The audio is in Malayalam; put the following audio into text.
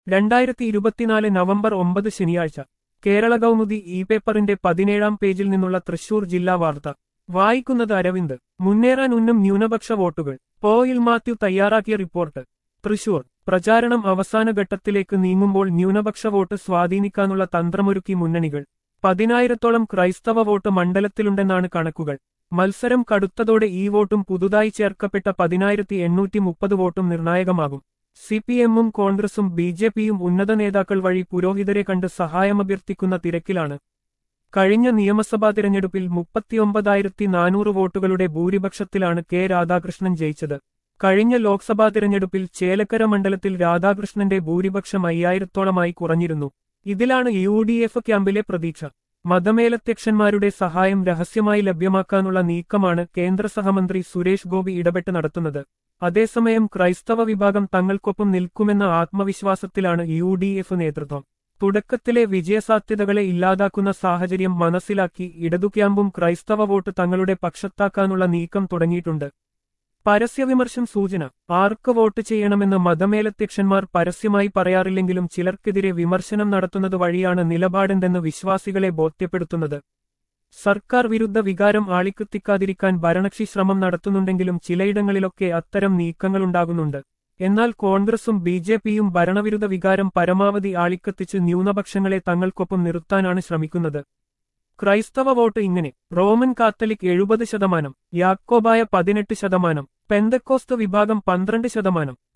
രണ്ടായിരത്തി ഇരുപത്തിനാല് നവംബർ ഒമ്പത് ശനിയാഴ്ച കേരള കൗമുദി ഇ പേപ്പറിന്റെ പതിനേഴാം പേജിൽ നിന്നുള്ള തൃശൂർ ജില്ലാ വാർത്ത വായിക്കുന്നത് അരവിന്ദ് മുന്നേറാൻ ഉന്നം ന്യൂനപക്ഷ വോട്ടുകൾ പോയിൽ മാത്യു തയ്യാറാക്കിയ റിപ്പോർട്ട് തൃശൂർ പ്രചാരണം അവസാന ഘട്ടത്തിലേക്ക് നീങ്ങുമ്പോൾ ന്യൂനപക്ഷ വോട്ട് സ്വാധീനിക്കാനുള്ള തന്ത്രമൊരുക്കി മുന്നണികൾ പതിനായിരത്തോളം ക്രൈസ്തവ വോട്ട് മണ്ഡലത്തിലുണ്ടെന്നാണ് കണക്കുകൾ മത്സരം കടുത്തതോടെ ഈ വോട്ടും പുതുതായി ചേർക്കപ്പെട്ട പതിനായിരത്തി എണ്ണൂറ്റി മുപ്പത് വോട്ടും നിർണായകമാകും സി പി എമ്മും കോൺഗ്രസും ബി ജെ പിയും ഉന്നത നേതാക്കൾ വഴി പുരോഹിതരെ കണ്ട് സഹായമഭ്യർത്ഥിക്കുന്ന തിരക്കിലാണ് കഴിഞ്ഞ നിയമസഭാ തിരഞ്ഞെടുപ്പിൽ മുപ്പത്തിയൊമ്പതായിരത്തി നാനൂറ് വോട്ടുകളുടെ ഭൂരിപക്ഷത്തിലാണ് കെ രാധാകൃഷ്ണൻ ജയിച്ചത് കഴിഞ്ഞ ലോക്സഭാ തിരഞ്ഞെടുപ്പിൽ ചേലക്കര മണ്ഡലത്തിൽ രാധാകൃഷ്ണന്റെ ഭൂരിപക്ഷം അയ്യായിരത്തോളമായി കുറഞ്ഞിരുന്നു ഇതിലാണ് യു ഡി എഫ് ക്യാമ്പിലെ പ്രതീക്ഷ മതമേലധ്യക്ഷന്മാരുടെ സഹായം രഹസ്യമായി ലഭ്യമാക്കാനുള്ള നീക്കമാണ് കേന്ദ്ര സഹമന്ത്രി സുരേഷ് ഗോപി ഇടപെട്ട് നടത്തുന്നത് അതേസമയം ക്രൈസ്തവ വിഭാഗം തങ്ങൾക്കൊപ്പം നിൽക്കുമെന്ന ആത്മവിശ്വാസത്തിലാണ് യു ഡി എഫ് നേതൃത്വം തുടക്കത്തിലെ വിജയസാധ്യതകളെ ഇല്ലാതാക്കുന്ന സാഹചര്യം മനസ്സിലാക്കി ഇടതു ക്യാമ്പും ക്രൈസ്തവ വോട്ട് തങ്ങളുടെ പക്ഷത്താക്കാനുള്ള നീക്കം തുടങ്ങിയിട്ടുണ്ട് പരസ്യവിമർശം സൂചന ആർക്ക് വോട്ട് ചെയ്യണമെന്ന് മതമേലധ്യക്ഷന്മാർ പരസ്യമായി പറയാറില്ലെങ്കിലും ചിലർക്കെതിരെ വിമർശനം നടത്തുന്നത് വഴിയാണ് നിലപാടെന്തെന്ന് വിശ്വാസികളെ ബോധ്യപ്പെടുത്തുന്നത് സർക്കാർ വിരുദ്ധ വികാരം ആളിക്കത്തിക്കാതിരിക്കാൻ ഭരണകക്ഷി ശ്രമം നടത്തുന്നുണ്ടെങ്കിലും ചിലയിടങ്ങളിലൊക്കെ അത്തരം നീക്കങ്ങളുണ്ടാകുന്നുണ്ട് എന്നാൽ കോൺഗ്രസും ബി ജെ പിയും ഭരണവിരുദ്ധ വികാരം പരമാവധി ആളിക്കത്തിച്ച് ന്യൂനപക്ഷങ്ങളെ തങ്ങൾക്കൊപ്പം നിർത്താനാണ് ശ്രമിക്കുന്നത് ക്രൈസ്തവ വോട്ട് ഇങ്ങനെ റോമൻ കാത്തലിക് എഴുപത് ശതമാനം യാക്കോബായ പതിനെട്ട് ശതമാനം പെന്തക്കോസ്ത് വിഭാഗം പന്ത്രണ്ട് ശതമാനം